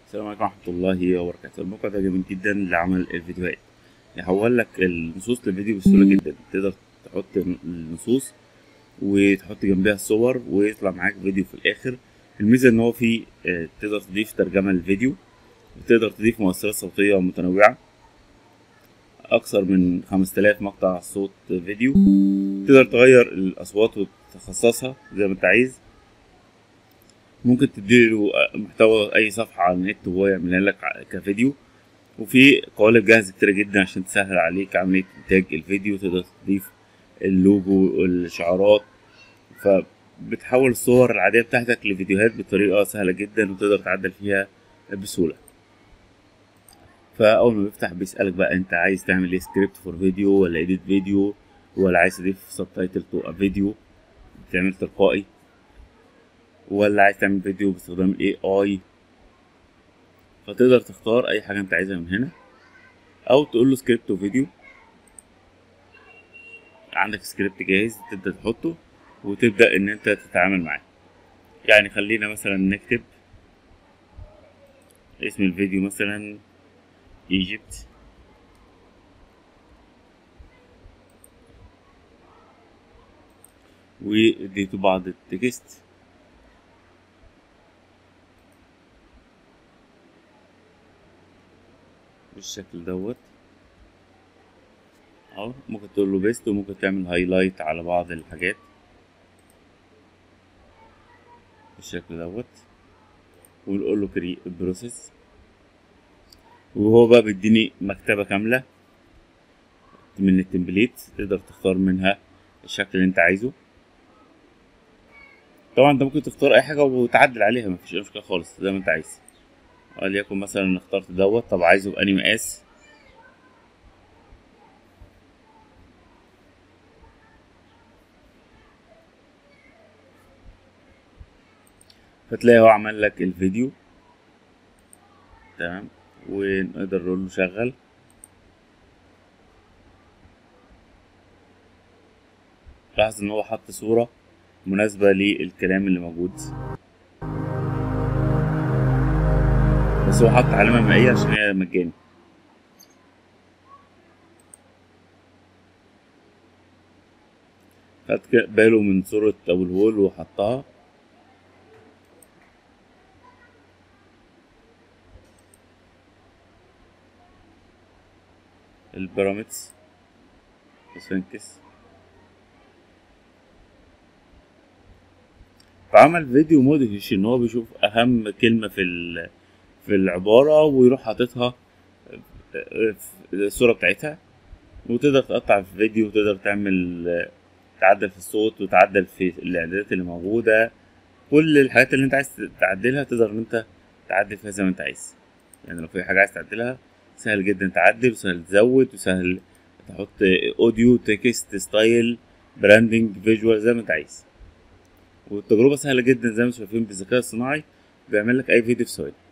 السلام عليكم ورحمة الله وبركاته الموقع ده جميل جدا لعمل الفيديوهات يحول لك النصوص لفيديو بسهولة جدا تقدر تحط النصوص وتحط جنبها الصور ويطلع معاك فيديو في الآخر الميزة إن هو فيه آه، تقدر تضيف ترجمة للفيديو وتقدر تضيف مؤثرات صوتية متنوعة أكثر من 5000 مقطع صوت فيديو تقدر تغير الأصوات وتخصصها زي ما أنت عايز ممكن تديله محتوى اي صفحه على النت وهو يعملها لك كفيديو وفي قوالب جاهزه كتير جدا عشان تسهل عليك عمليه انتاج الفيديو تقدر تضيف اللوجو والشعارات فبتحول الصور العاديه بتاعتك لفيديوهات بطريقه سهله جدا وتقدر تعدل فيها بسهوله فاول ما بيفتح بيسالك بقى انت عايز تعمل ايه سكريبت فور فيديو ولا ايديت فيديو ولا عايز تضيف سبتايتل تو فيديو بتعمل تلقائي ولا عايز تعمل فيديو باستخدام الاي اي فتقدر تختار اي حاجه انت عايزها من هنا او تقول له سكريبت وفيديو عندك سكريبت جاهز تبدا تحطه وتبدا ان انت تتعامل معاه يعني خلينا مثلا نكتب اسم الفيديو مثلا ايجيبت واديته بعض التكست بالشكل دوت اهو ممكن تقول له بيست وممكن تعمل هايلايت على بعض الحاجات بالشكل دوت ونقول له كري بروسيس وهو بقى بيديني مكتبة كاملة من التمبليت تقدر تختار منها الشكل اللي انت عايزه طبعا انت ممكن تختار اي حاجة وتعدل عليها مفيش اي مشكلة خالص زي ما انت عايز وليكن مثلا اخترت دوت طب عايزه بأني مقاس فتلاقي هو عمل لك الفيديو تمام ونقدر نقول له شغل لاحظ ان هو حط صورة مناسبة للكلام اللي موجود بس هو حط علامة مائية عشان هي مجاني خد باله من صورة أبو الهول وحطها البيراميدز سفنكس فعمل فيديو مدهش ان هو بيشوف اهم كلمة في ال في العبارة ويروح حاططها في الصورة بتاعتها وتقدر تقطع في فيديو وتقدر تعمل تعدل في الصوت وتعدل في الإعدادات اللي موجودة كل الحاجات اللي أنت عايز تعدلها تقدر إن أنت تعدل فيها زي ما أنت عايز يعني لو في حاجة عايز تعدلها سهل جدا تعدل وسهل تزود وسهل تحط أوديو تكست ستايل براندنج فيجوال زي ما أنت عايز والتجربة سهلة جدا زي ما انتم شايفين بالذكاء الصناعي بيعمل لك أي فيديو في ثواني